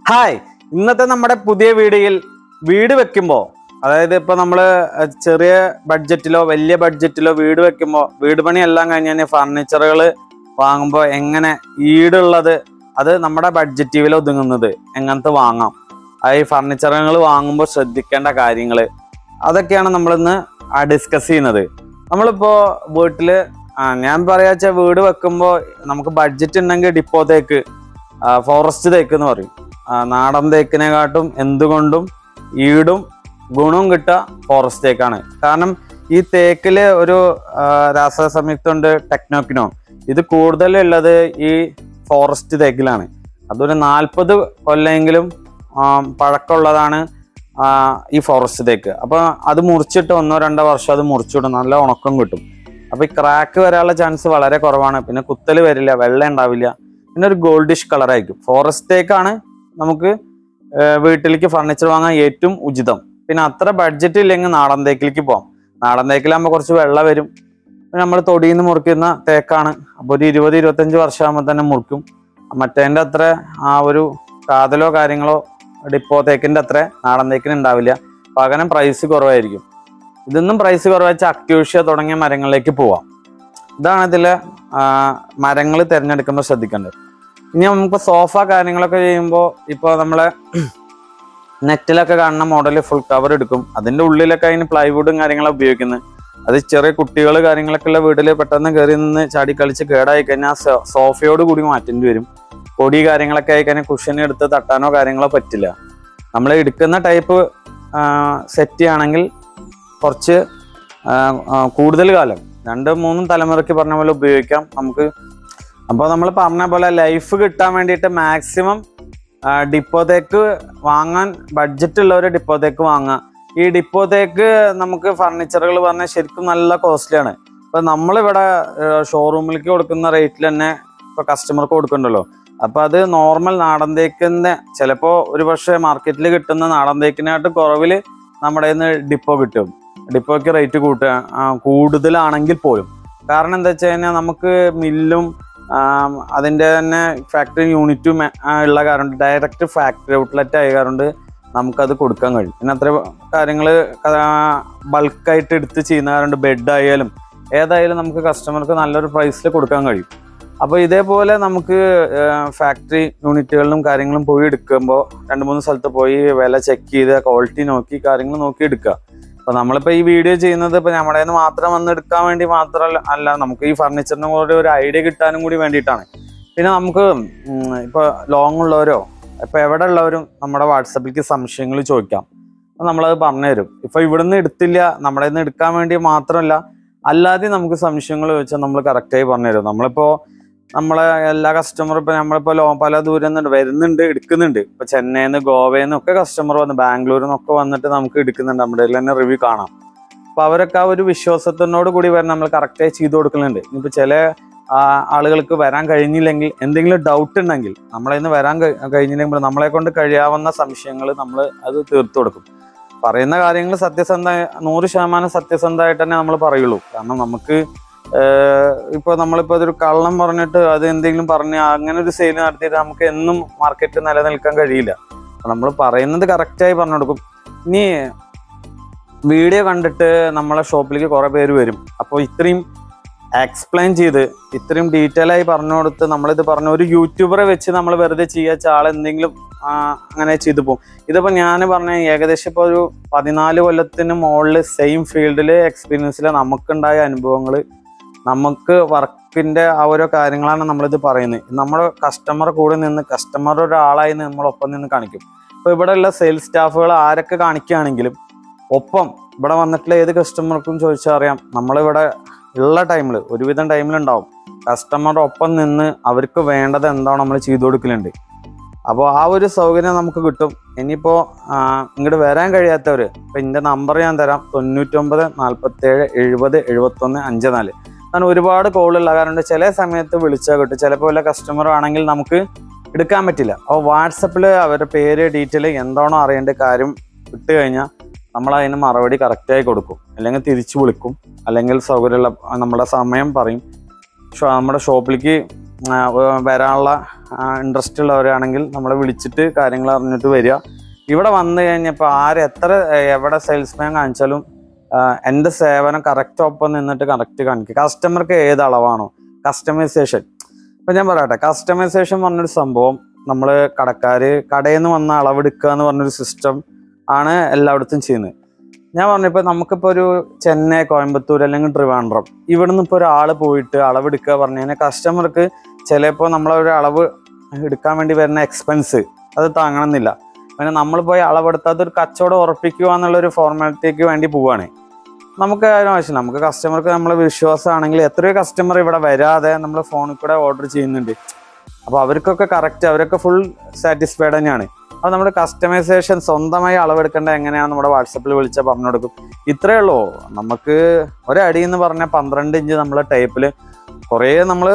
hi ഇന്നത്തെ നമ്മുടെ പുതിയ വീഡിയോയിൽ വീട് വെക്കുമ്പോൾ അതായത് ഇപ്പൊ നമ്മള് ചെറിയ ബഡ്ജറ്റിലോ വലിയ ബഡ്ജറ്റിലോ വീട് വെക്കുമ്പോൾ വീട് പണി എല്ലാം കഴിഞ്ഞാൽ ഫർണിച്ചറുകൾ വാങ്ങുമ്പോൾ എങ്ങനെ ഈടുള്ളത് അത് നമ്മുടെ ബഡ്ജറ്റിൽ ഒതുങ്ങുന്നത് എങ്ങനത്തെ വാങ്ങാം അത് ഈ ഫർണിച്ചറുകൾ വാങ്ങുമ്പോൾ ശ്രദ്ധിക്കേണ്ട കാര്യങ്ങൾ അതൊക്കെയാണ് നമ്മളിന്ന് ഡിസ്കസ് ചെയ്യുന്നത് നമ്മളിപ്പോ വീട്ടില് ആ, ഞാൻ പറയാച്ച വീട് വെക്കുമ്പോൾ നമുക്ക് ബഡ്ജറ്റ് ഉണ്ടെങ്കിൽ ഡിപ്പോ തേക്ക് ഫോറസ്റ്റ് തേക്ക് എന്ന് പറയും ആ, നാടൻ തേക്കിനെക്കാട്ടും എന്തുകൊണ്ടും ഈടും ഗുണവും കിട്ടുക ഫോറസ്റ്റ് തേക്കാണ് കാരണം ഈ തേക്കില് ഒരു ആ, രാസ സംയുക്തമുണ്ട് ടെക്നോക്കിനോ ഇത് കൂടുതലുള്ളത് ഈ ഫോറസ്റ്റ് തേക്കിലാണ് അതൊരു നാൽപ്പത് കൊല്ലെങ്കിലും ആ, പഴക്കമുള്ളതാണ് ആ, ഈ ഫോറസ്റ്റ് തേക്ക് അപ്പൊ അത് മുറിച്ചിട്ട് ഒന്നോ രണ്ടോ വർഷം അത് മുറിച്ചിടും നല്ല ഉണക്കം കിട്ടും അപ്പൊ ഈ ക്രാക്ക് വരാനുള്ള ചാൻസ് വളരെ കുറവാണ് പിന്നെ കുത്തല് വരില്ല വെള്ളം ഉണ്ടാവില്ല പിന്നെ ഒരു ഗോൾഡിഷ് കളർ ആയിരിക്കും ഫോറസ്റ്റ് തേക്കാണ് നമുക്ക് ആ, വീട്ടിലേക്ക് ഫർണിച്ചർ വാങ്ങാൻ ഏറ്റവും ഉചിതം പിന്നെ അത്ര ബഡ്ജറ്റ് ഇല്ലെങ്കിൽ നാടൻ തേക്കിലേക്ക് പോവാം നാടൻ തേക്കിലാകുമ്പോൾ കുറച്ച് വെള്ളം വരും പിന്നെ നമ്മൾ തൊടിയിൽ നിന്ന് മുറിക്കുന്ന തേക്കാണ് അപ്പോൾ ഒരു ഇരുപത് ഇരുപത്തഞ്ച് വർഷമാകുമ്പോൾ തന്നെ മുറിക്കും മറ്റേൻ്റെ അത്ര ആ ഒരു കാതലോ കാര്യങ്ങളോ ഡിപ്പോ തേക്കിന്റെ അത്ര നാടൻ തേക്കിന് ഉണ്ടാവില്ല പകരം പ്രൈസ് കുറവായിരിക്കും ഇതൊന്നും പ്രൈസ് കുറവാച്ച അക്യൂഷ്യ തുടങ്ങിയ മരങ്ങളിലേക്ക് പോവാം ഇതാണ് ഇതിലെ മരങ്ങൾ തിരഞ്ഞെടുക്കുമ്പോൾ ശ്രദ്ധിക്കേണ്ടത് ഇനി നമുക്ക് സോഫ കാര്യങ്ങളൊക്കെ ചെയ്യുമ്പോൾ ഇപ്പോൾ നമ്മളെ നെറ്റിലൊക്കെ കാണുന്ന മോഡൽ ഫുൾ കവർ എടുക്കും അതിന്റെ ഉള്ളിലൊക്കെ അതിന് പ്ലൈവുഡും കാര്യങ്ങളൊക്കെ ഉപയോഗിക്കുന്നത് അത് ചെറിയ കുട്ടികൾ കാര്യങ്ങളൊക്കെ ഉള്ള വീട്ടിൽ പെട്ടെന്ന് കയറി നിന്ന് ചാടി കളിച്ച് കേടായി കഴിഞ്ഞാൽ സോ- സോഫയോട് കൂടി മാറ്റേണ്ടി വരും പൊടി കാര്യങ്ങളൊക്കെ ആയി കഴിഞ്ഞാൽ കുഷൻ എടുത്ത് തട്ടാനോ കാര്യങ്ങളോ പറ്റില്ല നമ്മൾ എടുക്കുന്ന ടൈപ്പ് സെറ്റ് ആണെങ്കിൽ കുറച്ച് ആ, ആ, കൂടുതൽ കാലം രണ്ട് മൂന്നും തലമുറയ്ക്ക് പറഞ്ഞ പോലെ ഉപയോഗിക്കാം നമുക്ക് അപ്പോൾ നമ്മൾ പറഞ്ഞ പോലെ ലൈഫ് കിട്ടാൻ വേണ്ടിയിട്ട് മാക്സിമം ഡിപ്പോതേക്ക് വാങ്ങാൻ ബഡ്ജറ്റ് ഉള്ളവർ ഡിപ്പോതേക്ക് വാങ്ങാം ഈ ഡിപ്പോതേക്ക് നമുക്ക് ഫർണിച്ചറുകൾ പറഞ്ഞാൽ ശരിക്കും നല്ല കോസ്റ്റ്ലിയാണ് ഇപ്പൊ നമ്മളിവിടെ ഷോറൂമിലേക്ക് കൊടുക്കുന്ന റേറ്റിൽ തന്നെ ഇപ്പൊ കസ്റ്റമർക്ക് കൊടുക്കണ്ടല്ലോ അപ്പൊ അത് നോർമൽ നാടൻ തേക്കിന്റെ ചിലപ്പോ ഒരു പക്ഷേ മാർക്കറ്റിൽ കിട്ടുന്ന നാടൻ തേക്കിനായിട്ട് കുറവിൽ നമ്മുടെ കയ്യിന്ന് ഡിപ്പോ കിട്ടും ഡിപ്പോയ്ക്ക് റേറ്റ് കൂട്ടുക ആ, കൂടുതലാണെങ്കിൽ പോലും കാരണം എന്താ വെച്ച് കഴിഞ്ഞാൽ നമുക്ക് മില്ലും ആം, അതിന്റെ തന്നെ ഫാക്ടറി യൂണിറ്റും ആ, ഉള്ള കാരണം ഡയറക്റ്റ് ഫാക്ടറി ഔട്ട്ലെറ്റ് ആയ കാരണം നമുക്കത് കൊടുക്കാൻ കഴിയും പിന്നെ അത്ര കാര്യങ്ങൾ ബൾക്കായിട്ട് എടുത്ത് ചെയ്യുന്ന കാരണം ബെഡ് ആയാലും ഏതായാലും നമുക്ക് കസ്റ്റമർക്ക് നല്ലൊരു പ്രൈസിൽ കൊടുക്കാൻ കഴിയും അപ്പോൾ ഇതേപോലെ നമുക്ക് ഫാക്ടറി യൂണിറ്റുകളിലും കാര്യങ്ങളും പോയി എടുക്കുമ്പോൾ രണ്ട് മൂന്ന് സ്ഥലത്ത് പോയി വില ചെക്ക് ചെയ്ത് ക്വാളിറ്റി നോക്കി കാര്യങ്ങൾ നോക്കി എടുക്കുക അപ്പോൾ നമ്മളിപ്പോൾ ഈ വീഡിയോ ചെയ്യുന്നത് ഇപ്പോൾ നമ്മുടെ നിന്ന് മാത്രം വന്ന് എടുക്കാൻ വേണ്ടി മാത്രമല്ല അല്ല നമുക്ക് ഈ ഫർണിച്ചറിനെ കൂടി ഒരു ഐഡിയ കിട്ടാനും കൂടി വേണ്ടിയിട്ടാണ് പിന്നെ നമുക്ക് ഉം, ഇപ്പോൾ ലോങ് ഉള്ളവരോ ഇപ്പോൾ എവിടെ ഉള്ളവരും നമ്മുടെ വാട്സപ്പിലേക്ക് സംശയങ്ങൾ ചോദിക്കാം അപ്പോൾ നമ്മളത് പറഞ്ഞുതരും ഇപ്പോൾ ഇവിടുന്ന് എടുത്തില്ല നമ്മുടെ നിന്ന് എടുക്കാൻ വേണ്ടി മാത്രമല്ല അല്ലാതെ നമുക്ക് സംശയങ്ങൾ ചോദിച്ചാൽ നമ്മൾ കറക്റ്റായി പറഞ്ഞുതരും നമ്മളിപ്പോൾ നമ്മളെ എല്ലാ കസ്റ്റമറും ഇപ്പൊ നമ്മളിപ്പോ ലോ പല ദൂരം നിന്ന് വരുന്നുണ്ട് എടുക്കുന്നുണ്ട് ഇപ്പൊ ചെന്നൈയിൽ നിന്ന് ഗോവയിൽ നിന്ന് ഒക്കെ കസ്റ്റമർ വന്ന് ബാംഗ്ലൂരിൽ നിന്നൊക്കെ വന്നിട്ട് നമുക്ക് എടുക്കുന്നുണ്ട് നമ്മുടെ ഇതിൽ തന്നെ റിവ്യൂ കാണാം അപ്പൊ അവരൊക്കെ ആ ഒരു വിശ്വാസത്തിനോട് കൂടി വരെ നമ്മൾ കറക്റ്റായി ചെയ്തു കൊടുക്കുന്നുണ്ട് ഇനിയിപ്പോ ചില ആ, ആളുകൾക്ക് വരാൻ കഴിഞ്ഞില്ലെങ്കിൽ എന്തെങ്കിലും ഡൗട്ട് ഉണ്ടെങ്കിൽ നമ്മളെ നിന്ന് വരാൻ കഴി- കഴിഞ്ഞില്ലെങ്കിൽ നമ്മളെ കൊണ്ട് കഴിയാവുന്ന സംശയങ്ങൾ നമ്മൾ അത് തീർത്തു കൊടുക്കും പറയുന്ന കാര്യങ്ങൾ സത്യസന്ധ നൂറ് ശതമാനം സത്യസന്ധമായിട്ട് തന്നെ നമ്മൾ പറയുള്ളൂ കാരണം നമുക്ക് ഏഹ് ഇപ്പൊ നമ്മളിപ്പോ അതൊരു കള്ളം പറഞ്ഞിട്ട് അത് എന്തെങ്കിലും പറഞ്ഞ് അങ്ങനെ ഒരു സെയിൽ നടത്തിയിട്ട് നമുക്ക് എന്നും മാർക്കറ്റ് നിലനിൽക്കാൻ കഴിയില്ല നമ്മൾ പറയുന്നത് കറക്റ്റായി പറഞ്ഞു കൊടുക്കും ഇനി വീഡിയോ കണ്ടിട്ട് നമ്മളെ ഷോപ്പിലേക്ക് കുറെ പേര് വരും അപ്പോൾ ഇത്രയും എക്സ്പ്ലെയിൻ ചെയ്ത് ഇത്രയും ഡീറ്റെയിൽ ആയി പറഞ്ഞു കൊടുത്ത് നമ്മളിത് പറഞ്ഞ ഒരു യൂട്യൂബറെ വെച്ച് നമ്മൾ വെറുതെ ചെയ്യാച്ച ആൾ എന്തെങ്കിലും ആ, അങ്ങനെ ചെയ്തു പോകും ഇതിപ്പോ ഞാൻ പറഞ്ഞ ഏകദേശം ഇപ്പോൾ ഒരു പതിനാല് കൊല്ലത്തിന് മുകളിൽ സെയിം ഫീൽഡിൽ എക്സ്പീരിയൻസിൽ നമുക്കുണ്ടായ അനുഭവങ്ങൾ നമുക്ക് വർക്കിന്റെ ആ ഓരോ കാര്യങ്ങളാണ് നമ്മളിത് പറയുന്നത് നമ്മുടെ കസ്റ്റമർ കൂടെ നിന്ന് കസ്റ്റമർ ഒരാളായി നിന്ന് നമ്മളൊപ്പം നിന്ന് കാണിക്കും ഇപ്പൊ ഇവിടെ ഉള്ള സെയിൽസ് സ്റ്റാഫുകൾ ആരൊക്കെ കാണിക്കുകയാണെങ്കിലും ഒപ്പം ഇവിടെ വന്നിട്ടുള്ള ഏത് കസ്റ്റമർക്കും ചോദിച്ചാൽ അറിയാം നമ്മളിവിടെ ഉള്ള ടൈമിൽ ഒരുവിധം ടൈമിലുണ്ടാവും കസ്റ്റമറുടെ ഒപ്പം നിന്ന് അവർക്ക് വേണ്ടത് എന്താണോ നമ്മൾ ചെയ്തു കൊടുക്കലുണ്ട് അപ്പോൾ ആ ഒരു സൗകര്യം നമുക്ക് കിട്ടും ഇനിയിപ്പോൾ ഇങ്ങോട്ട് വരാൻ കഴിയാത്തവർ ഇപ്പം എൻ്റെ നമ്പർ ഞാൻ തരാം തൊണ്ണൂറ്റൊമ്പത് നാൽപ്പത്തേഴ് എഴുപത് എഴുപത്തൊന്ന് അഞ്ച് നാല് കാരണം ഒരുപാട് കോളുള്ള കാരണം ചില സമയത്ത് വിളിച്ചാൽ കിട്ടും ചിലപ്പോൾ വല്ല കസ്റ്റമർ ആണെങ്കിൽ നമുക്ക് എടുക്കാൻ പറ്റില്ല അപ്പോൾ വാട്സപ്പിൽ അവരുടെ പേര് ഡീറ്റെയിൽ എന്താണോ അറിയേണ്ട കാര്യം ഇട്ട് കഴിഞ്ഞാൽ നമ്മൾ അതിന് മറുപടി കറക്റ്റായി കൊടുക്കും അല്ലെങ്കിൽ തിരിച്ചു വിളിക്കും അല്ലെങ്കിൽ സൗകര്യമുള്ള നമ്മുടെ സമയം പറയും ഷോ- നമ്മുടെ ഷോപ്പിലേക്ക് ആ, വ- വരാനുള്ള ഇൻട്രസ്റ്റ് ഉള്ളവരാണെങ്കിൽ നമ്മളെ വിളിച്ചിട്ട് കാര്യങ്ങൾ അറിഞ്ഞിട്ട് വരിക ഇവിടെ വന്നു കഴിഞ്ഞപ്പോൾ ആര് എത്ര ഏ, എവിടെ സെയിൽസ്മാൻ കാണിച്ചാലും ആ, എൻ്റെ സേവനം കറക്റ്റ് ഒപ്പം നിന്നിട്ട് കറക്റ്റ് കാണിക്കുക കസ്റ്റമർക്ക് ഏത് അളവാണോ കസ്റ്റമൈസേഷൻ ഇപ്പം ഞാൻ പറയട്ടെ കസ്റ്റമൈസേഷൻ പറഞ്ഞൊരു സംഭവം നമ്മൾ കടക്കാര് കടയിൽ നിന്ന് വന്ന അളവെടുക്കുക എന്ന് പറഞ്ഞൊരു സിസ്റ്റം ആണ് എല്ലായിടത്തും ചെയ്യുന്നത് ഞാൻ പറഞ്ഞപ്പോൾ നമുക്കിപ്പോൾ ഒരു ചെന്നൈ കോയമ്പത്തൂർ അല്ലെങ്കിൽ ട്രിവാൻഡ്രം ഇവിടെ നിന്ന് ഇപ്പോൾ ഒരാൾ പോയിട്ട് അളവെടുക്കുക പറഞ്ഞു കഴിഞ്ഞാൽ കസ്റ്റമർക്ക് ചിലപ്പോൾ നമ്മളൊരു അളവ് എടുക്കാൻ വേണ്ടി വരുന്ന എക്സ്പെൻസ് അത് താങ്ങണമെന്നില്ല പിന്നെ നമ്മൾ പോയി അളവെടുത്താൽ ഒരു കച്ചവടം ഉറപ്പിക്കുക എന്നുള്ള ഒരു ഫോർമാലിറ്റിക്ക് വേണ്ടി പോവുകയാണ് നമുക്ക് അതിന് ആവശ്യമില്ല നമുക്ക് കസ്റ്റമർക്ക് നമ്മളെ വിശ്വാസമാണെങ്കിൽ എത്രയോ കസ്റ്റമർ ഇവിടെ വരാതെ നമ്മൾ ഫോണിൽ കൂടെ ഓർഡർ ചെയ്യുന്നുണ്ട് അപ്പോൾ അവർക്കൊക്കെ കറക്റ്റ് അവരൊക്കെ ഫുൾ സാറ്റിസ്ഫൈഡ് തന്നെയാണ് അപ്പോൾ നമ്മുടെ കസ്റ്റമൈസേഷൻ സ്വന്തമായി അളവെടുക്കേണ്ടത് എങ്ങനെയാണെന്ന് നമ്മുടെ വാട്സപ്പിൽ വിളിച്ചാൽ പറഞ്ഞു കൊടുക്കും ഇത്രയേ ഉള്ളൂ നമുക്ക് ഒരടി എന്ന് പറഞ്ഞാൽ പന്ത്രണ്ട് ഇഞ്ച് നമ്മളെ ടൈപ്പിൽ കുറേ നമ്മൾ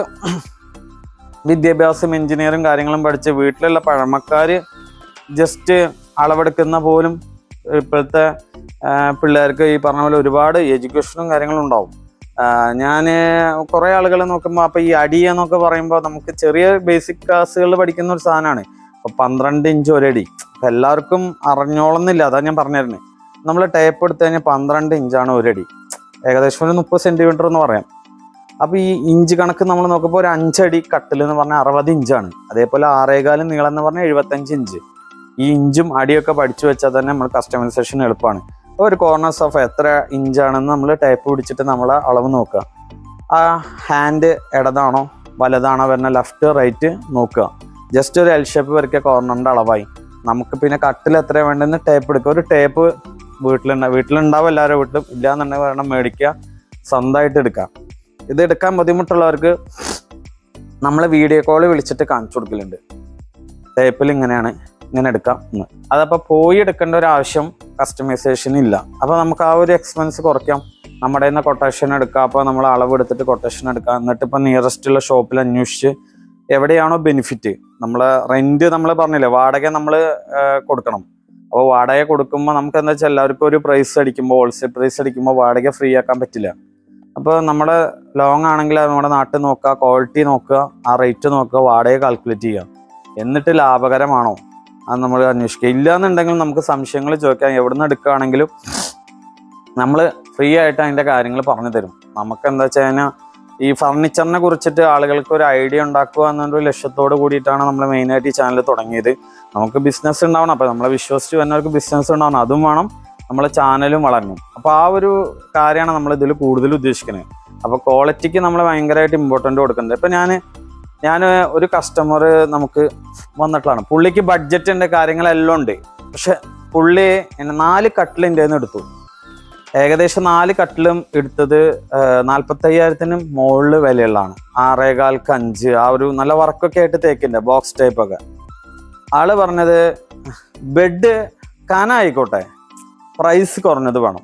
വിദ്യാഭ്യാസം എഞ്ചിനീയറും കാര്യങ്ങളും പഠിച്ച് വീട്ടിലുള്ള പഴമക്കാർ ജസ്റ്റ് അളവെടുക്കുന്ന പോലും ഇപ്പോഴത്തെ ആ, പിള്ളേർക്ക് ഈ പറഞ്ഞ പോലെ ഒരുപാട് എഡ്യൂക്കേഷനും കാര്യങ്ങളും ഉണ്ടാവും ഞാൻ കുറേ ആളുകൾ നോക്കുമ്പോൾ അപ്പോൾ ഈ അടി എന്നൊക്കെ പറയുമ്പോൾ നമുക്ക് ചെറിയ ബേസിക് ക്ലാസ്സുകളിൽ പഠിക്കുന്ന ഒരു സാധനമാണ് അപ്പോൾ പന്ത്രണ്ട് ഇഞ്ച് ഒരടി അപ്പം എല്ലാവർക്കും അറിഞ്ഞോളന്നില്ല അതാ ഞാൻ പറഞ്ഞിരുന്നത് നമ്മൾ ടേപ്പ് എടുത്തു കഴിഞ്ഞാൽ പന്ത്രണ്ട് ഇഞ്ചാണ് ഒരടി ഏകദേശം ഒരു മുപ്പത് സെൻറ്റിമീറ്റർ എന്ന് പറയാം അപ്പോൾ ഈ ഇഞ്ച് കണക്ക് നമ്മൾ നോക്കുമ്പോൾ ഒരു അഞ്ചടി കട്ടിൽ എന്ന് പറഞ്ഞാൽ അറുപത് ഇഞ്ചാണ് അതേപോലെ ആറേകാല് നീളം എന്ന് പറഞ്ഞാൽ എഴുപത്തഞ്ച് ഇഞ്ച് ഈ ഇഞ്ചും അടിയൊക്കെ പഠിച്ചു വെച്ചാൽ തന്നെ നമ്മൾ കസ്റ്റമൈസേഷൻ എളുപ്പമാണ് അപ്പോൾ ഒരു കോർണർ സോഫ എത്ര ഇഞ്ചാണെന്ന് നമ്മൾ ടൈപ്പ് പിടിച്ചിട്ട് നമ്മൾ അളവ് നോക്കുക ആ ഹാൻഡ് ഇടതാണോ വലതാണോ വരുന്ന ലെഫ്റ്റ് റൈറ്റ് നോക്കുക ജസ്റ്റ് ഒരു എൽ ഷേപ്പ് വരയ്ക്കുക കോർണറിൻ്റെ അളവായി നമുക്ക് പിന്നെ കട്ടിൽ എത്ര വേണ്ടെന്ന് ടേപ്പ് എടുക്കുക ഒരു ടേപ്പ് വീട്ടിലുണ്ടാവും വീട്ടിലുണ്ടാവും എല്ലാവരുടെ വീട്ടിലും ഇല്ലാന്നുണ്ടെങ്കിൽ വേണം മേടിക്കുക സ്വന്തമായിട്ട് എടുക്കാം ഇത് എടുക്കാൻ ബുദ്ധിമുട്ടുള്ളവർക്ക് നമ്മൾ വീഡിയോ കോൾ വിളിച്ചിട്ട് കാണിച്ചു കൊടുക്കലുണ്ട് ടേപ്പിൽ ഇങ്ങനെയാണ് ഇങ്ങനെ എടുക്കാം എന്ന് അതപ്പോൾ പോയി എടുക്കേണ്ട ഒരു ആവശ്യം കസ്റ്റമൈസേഷൻ ഇല്ല അപ്പോൾ നമുക്ക് ആ ഒരു എക്സ്പെൻസ് കുറയ്ക്കാം നമ്മുടെ നിന്ന് കൊട്ടേഷൻ എടുക്കാം അപ്പോൾ നമ്മൾ അളവ് എടുത്തിട്ട് കൊട്ടേഷൻ എടുക്കാം എന്നിട്ട് ഇപ്പോൾ നിയറസ്റ്റ് ഉള്ള ഷോപ്പിൽ അന്വേഷിച്ച് എവിടെയാണോ ബെനിഫിറ്റ് നമ്മൾ റെന്റ് നമ്മൾ പറഞ്ഞില്ലേ വാടക നമ്മൾ കൊടുക്കണം അപ്പോൾ വാടക കൊടുക്കുമ്പോൾ നമുക്ക് എന്താ വെച്ചാൽ എല്ലാവർക്കും ഒരു പ്രൈസ് അടിക്കുമ്പോൾ ഹോൾസെയിൽ പ്രൈസ് അടിക്കുമ്പോൾ വാടക ഫ്രീ ആക്കാൻ പറ്റില്ല അപ്പോൾ നമ്മുടെ ലോങ് ആണെങ്കിൽ നമ്മുടെ നാട്ടിൽ നോക്കുക ക്വാളിറ്റി നോക്കുക ആ റേറ്റ് നോക്കുക വാടക കാൽക്കുലേറ്റ് ചെയ്യുക എന്നിട്ട് ലാഭകരമാണോ അത് നമ്മൾ അന്വേഷിക്കുക ഇല്ലാന്നുണ്ടെങ്കിൽ നമുക്ക് സംശയങ്ങൾ ചോദിക്കാം എവിടുന്ന് എടുക്കുകയാണെങ്കിലും നമ്മൾ ഫ്രീ ആയിട്ട് അതിൻ്റെ കാര്യങ്ങൾ പറഞ്ഞു തരും നമുക്ക് എന്താ വെച്ച് കഴിഞ്ഞാൽ ഈ ഫർണിച്ചറിനെ കുറിച്ചിട്ട് ആളുകൾക്ക് ഒരു ഐഡിയ ഉണ്ടാക്കുക എന്നൊരു ലക്ഷ്യത്തോട് കൂടിയിട്ടാണ് നമ്മൾ മെയിനായിട്ട് ഈ ചാനൽ തുടങ്ങിയത് നമുക്ക് ബിസിനസ് ഉണ്ടാവണം അപ്പോൾ നമ്മളെ വിശ്വസിച്ച് വരുന്നവർക്ക് ബിസിനസ് ഉണ്ടാവണം അതും വേണം നമ്മളെ ചാനലും വളരണം അപ്പോൾ ആ ഒരു കാര്യമാണ് നമ്മൾ ഇതിൽ കൂടുതൽ ഉദ്ദേശിക്കുന്നത് അപ്പോൾ ക്വാളിറ്റിക്ക് നമ്മൾ ഭയങ്കരമായിട്ട് ഇമ്പോർട്ടൻ്റ് കൊടുക്കുന്നത് ഇപ്പം ഞാൻ ഞാൻ ഒരു കസ്റ്റമർ നമുക്ക് വന്നിട്ടുള്ളതാണ് പുള്ളിക്ക് ബഡ്ജറ്റിൻ്റെ കാര്യങ്ങളെല്ലാം ഉണ്ട് പക്ഷെ പുള്ളി എന്നെ നാല് കട്ടിലിൻ്റെ നിന്ന് എടുത്തു ഏകദേശം നാല് കട്ടിലും എടുത്തത് നാൽപ്പത്തയ്യായിരത്തിന് മുകളിൽ വിലയുള്ളതാണ് ആറേകാൽക്ക് അഞ്ച് ആ ഒരു നല്ല വർക്കൊക്കെ ആയിട്ട് തേക്കിൻ്റെ ബോക്സ് ടൈപ്പ് ഒക്കെ ആള് പറഞ്ഞത് ബെഡ് കനായിക്കോട്ടെ പ്രൈസ് കുറഞ്ഞത് വേണം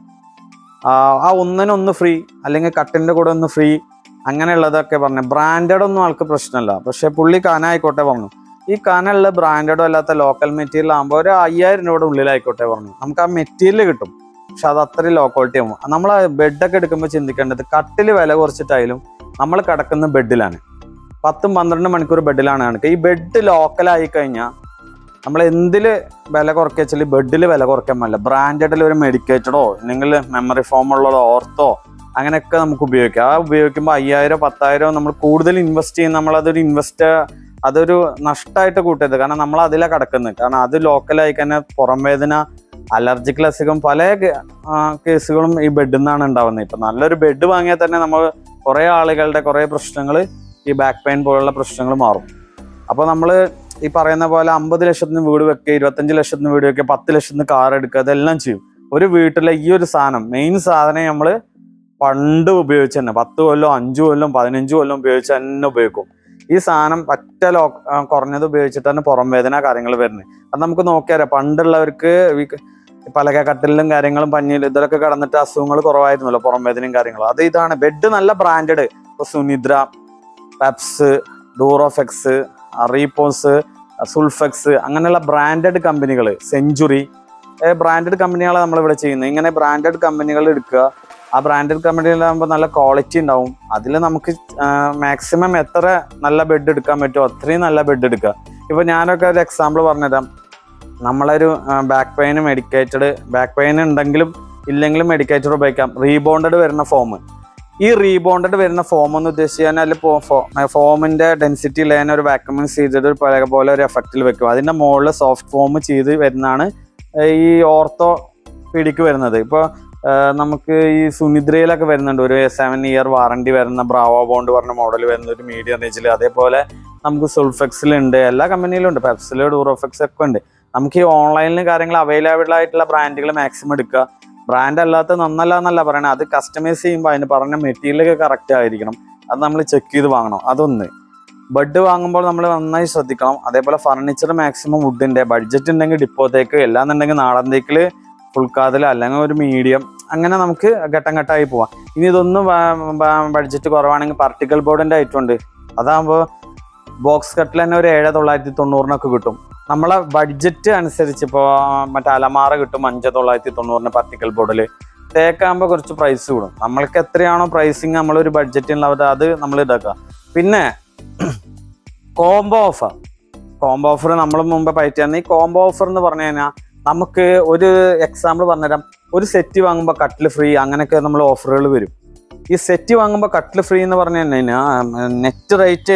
ആ ആ ഒന്നിനൊന്ന് ഫ്രീ അല്ലെങ്കിൽ കട്ടിൻ്റെ കൂടെ ഒന്ന് ഫ്രീ അങ്ങനെയുള്ളതൊക്കെ പറഞ്ഞു ബ്രാൻഡഡ് ഒന്നും ആൾക്ക് പ്രശ്നമല്ല പക്ഷെ പുള്ളി കനായിക്കോട്ടെ പറഞ്ഞു ഈ കനുള്ള ബ്രാൻഡഡോ അല്ലാത്ത ലോക്കൽ മെറ്റീരിയൽ ആകുമ്പോൾ ഒരു അയ്യായിരം രൂപയുടെ ഉള്ളിലായിക്കോട്ടെ പറഞ്ഞു നമുക്ക് ആ മെറ്റീരിയൽ കിട്ടും പക്ഷെ അത് അത്രയും ലോ ക്വാളിറ്റി ആവും നമ്മൾ ബെഡൊക്കെ എടുക്കുമ്പോൾ ചിന്തിക്കേണ്ടത് കട്ടിൽ വില കുറച്ചിട്ടായാലും നമ്മൾ കിടക്കുന്ന ബെഡിലാണ് പത്തും പന്ത്രണ്ട് മണിക്കൂർ ബെഡിലാണ് കിടക്കുക ഈ ബെഡ് ലോക്കലായി കഴിഞ്ഞാൽ നമ്മൾ എന്തിൽ വില കുറയ്ക്കുക വെച്ചാൽ ബെഡിൽ വില കുറയ്ക്കാൻ പാടില്ല ബ്രാൻഡഡിൽ ഒരു മെഡിക്കേറ്റഡോ അല്ലെങ്കിൽ മെമ്മറി ഫോമുള്ളതോ ഓർത്തോ അങ്ങനെയൊക്കെ നമുക്ക് ഉപയോഗിക്കാം ആ ഉപയോഗിക്കുമ്പോൾ അയ്യായിരം പത്തായിരം നമ്മൾ കൂടുതൽ ഇൻവെസ്റ്റ് ചെയ്യും നമ്മളതൊരു ഇൻവെസ്റ്റ് അതൊരു നഷ്ടമായിട്ട് കൂട്ടരുത് കാരണം നമ്മൾ അതിലാണ് കിടക്കുന്നത് കാരണം അത് ലോക്കലായി കഴിഞ്ഞാൽ പുറം വേദന അലർജിക്കൽ അസുഖം പല കേ- ആ, കേസുകളും ഈ ബെഡിൽ നിന്നാണ് ഉണ്ടാവുന്നത് ഇപ്പം നല്ലൊരു ബെഡ് വാങ്ങിയാൽ തന്നെ നമ്മൾ കുറേ ആളുകളുടെ കുറേ പ്രശ്നങ്ങൾ ഈ ബാക്ക് പെയിൻ പോലുള്ള പ്രശ്നങ്ങൾ മാറും അപ്പോൾ നമ്മൾ ഈ പറയുന്ന പോലെ അമ്പത് ലക്ഷത്തിന് വീട് വെക്കുക ഇരുപത്തഞ്ച് ലക്ഷത്തിന് വീട് വെക്കുക പത്ത് ലക്ഷത്തിന് കാർ എടുക്കുക ഇതെല്ലാം ചെയ്യും ഒരു വീട്ടിലെ ഈ ഒരു സാധനം മെയിൻ സാധനം നമ്മൾ പണ്ട് ഉപയോഗിച്ച് തന്നെ പത്ത് കൊല്ലം അഞ്ചു കൊല്ലം പതിനഞ്ച് കൊല്ലം ഉപയോഗിച്ച് തന്നെ ഉപയോഗിക്കും ഈ സാധനം പറ്റ ലോ ആ, കുറഞ്ഞത് ഉപയോഗിച്ചിട്ട് തന്നെ പുറം വേദന കാര്യങ്ങൾ വരുന്നത് അത് നമുക്ക് നോക്കിയാലോ പണ്ടുള്ളവർക്ക് ഈ ക- പലക കട്ടിലും കാര്യങ്ങളും പഞ്ഞിലും ഇതിലൊക്കെ കിടന്നിട്ട് അസുഖങ്ങൾ കുറവായിരുന്നല്ലോ പുറം വേദനയും കാര്യങ്ങളും അത് ഇതാണ് ബെഡ് നല്ല ബ്രാൻഡഡ് ഇപ്പൊ സുനിദ്ര പെപ്സ് ഡൂറോഫെക്സ് റീപോസ് സുൾഫെക്സ് അങ്ങനെയുള്ള ബ്രാൻഡഡ് കമ്പനികൾ സെഞ്ചുറി ബ്രാൻഡഡ് കമ്പനികളാണ് നമ്മളിവിടെ ചെയ്യുന്നത് ഇങ്ങനെ ബ്രാൻഡഡ് കമ്പനികൾ എടുക്കുക ആ ബ്രാൻഡഡ് കമ്പനിയിലാകുമ്പോൾ നല്ല ക്വാളിറ്റി ഉണ്ടാവും അതിൽ നമുക്ക് മാക്സിമം എത്ര നല്ല ബെഡ് എടുക്കാൻ പറ്റുമോ അത്രയും നല്ല ബെഡ് എടുക്കുക ഇപ്പൊ ഞാനൊക്കെ ഒരു എക്സാമ്പിൾ പറഞ്ഞുതരാം നമ്മളൊരു ബാക്ക് പെയിന് മെഡിക്കേറ്റഡ് ബാക്ക് പെയിൻ ഉണ്ടെങ്കിലും ഇല്ലെങ്കിലും മെഡിക്കേറ്റഡ് ഉപയോഗിക്കാം റീബോണ്ടഡ് വരുന്ന ഫോം ഈ റീബോണ്ടഡ് വരുന്ന ഫോം എന്ന് ഉദ്ദേശിച്ച് കഴിഞ്ഞാൽ ഫോമിന്റെ ഡെൻസിറ്റി ലൈൻ ഒരു വാക്യൂമിങ് ചെയ്തിട്ട് ഒരു പഴയ പോലെ ഒരു എഫക്റ്റിൽ വെക്കും അതിന്റെ മുകളിൽ സോഫ്റ്റ് ഫോം ചെയ്ത് വരുന്നതാണ് ഏർ ഈ ഓർത്തോ പീഡിക്ക് വരുന്നത് ഇപ്പോൾ നമുക്ക് ഈ സുനിദ്രയിലൊക്കെ വരുന്നുണ്ട് ഒരു സെവൻ ഇയർ വാറണ്ടി വരുന്ന ബ്രാവോ ബോണ്ട് പറഞ്ഞ മോഡൽ വരുന്ന ഒരു മീഡിയം റേഞ്ചിൽ അതേപോലെ നമുക്ക് സുൾഫെക്സിലുണ്ട് എല്ലാ കമ്പനിയിലും ഉണ്ട് പെപ്സില് ഡൂറോഫെക്സ് ഒക്കെ ഉണ്ട് നമുക്ക് ഈ ഓൺലൈനിൽ കാര്യങ്ങൾ അവൈലബിൾ ആയിട്ടുള്ള ബ്രാൻഡുകൾ മാക്സിമം എടുക്കുക ബ്രാൻഡ് അല്ലാത്ത നന്നല്ല എന്നല്ല പറയണത് അത് കസ്റ്റമൈസ് ചെയ്യുമ്പോൾ അതിന് പറഞ്ഞ മെറ്റീരിയലൊക്കെ കറക്റ്റ് ആയിരിക്കണം അത് നമ്മൾ ചെക്ക് ചെയ്ത് വാങ്ങണം അതൊന്ന് ബെഡ് വാങ്ങുമ്പോൾ നമ്മൾ നന്നായി ശ്രദ്ധിക്കണം അതേപോലെ ഫർണിച്ചർ മാക്സിമം വുഡിന്റെ ബഡ്ജറ്റ് ഉണ്ടെങ്കിൽ ഡിപ്പോത്തേക്ക് എല്ലാന്നുണ്ടെങ്കിൽ നാടൻ തേക്കില് ഫുൾ കാതിൽ അല്ലെങ്കിൽ ഒരു മീഡിയം അങ്ങനെ നമുക്ക് ഘട്ടം ഘട്ടമായി പോവാം ഇനി ഇതൊന്നും ബഡ്ജറ്റ് കുറവാണെങ്കിൽ പാർട്ടിക്കൽ ബോർഡിന്റെ ഐറ്റം ഉണ്ട് അതാകുമ്പോൾ ബോക്സ് കട്ടിൽ തന്നെ ഒരു ഏഴ് തൊള്ളായിരത്തി തൊണ്ണൂറിനൊക്കെ കിട്ടും നമ്മളെ ബഡ്ജറ്റ് അനുസരിച്ച് ഇപ്പോൾ മറ്റേ അലമാറ കിട്ടും അഞ്ച് തൊള്ളായിരത്തി തൊണ്ണൂറിന് പാർട്ടിക്കൽ ബോർഡിൽ തേക്കാകുമ്പോൾ കുറച്ച് പ്രൈസ് കൂടും നമ്മൾക്ക് എത്രയാണോ പ്രൈസിങ് നമ്മളൊരു ബഡ്ജറ്റിനുള്ളത് അത് നമ്മൾ ഇതാക്കുക പിന്നെ കോംബോ ഓഫർ കോംബോ ഓഫർ നമ്മൾ മുമ്പ് പയറ്റിയാണ് ഈ കോംബോ ഓഫർ എന്ന് പറഞ്ഞു കഴിഞ്ഞാൽ നമുക്ക് ഒരു എക്സാമ്പിൾ പറഞ്ഞുതരാം ഒരു സെറ്റ് വാങ്ങുമ്പോൾ കട്ടിൽ ഫ്രീ അങ്ങനെയൊക്കെ നമ്മൾ ഓഫറുകൾ വരും ഈ സെറ്റ് വാങ്ങുമ്പോൾ കട്ടിൽ ഫ്രീ എന്ന് പറഞ്ഞു കഴിഞ്ഞാൽ നെറ്റ് റേറ്റ്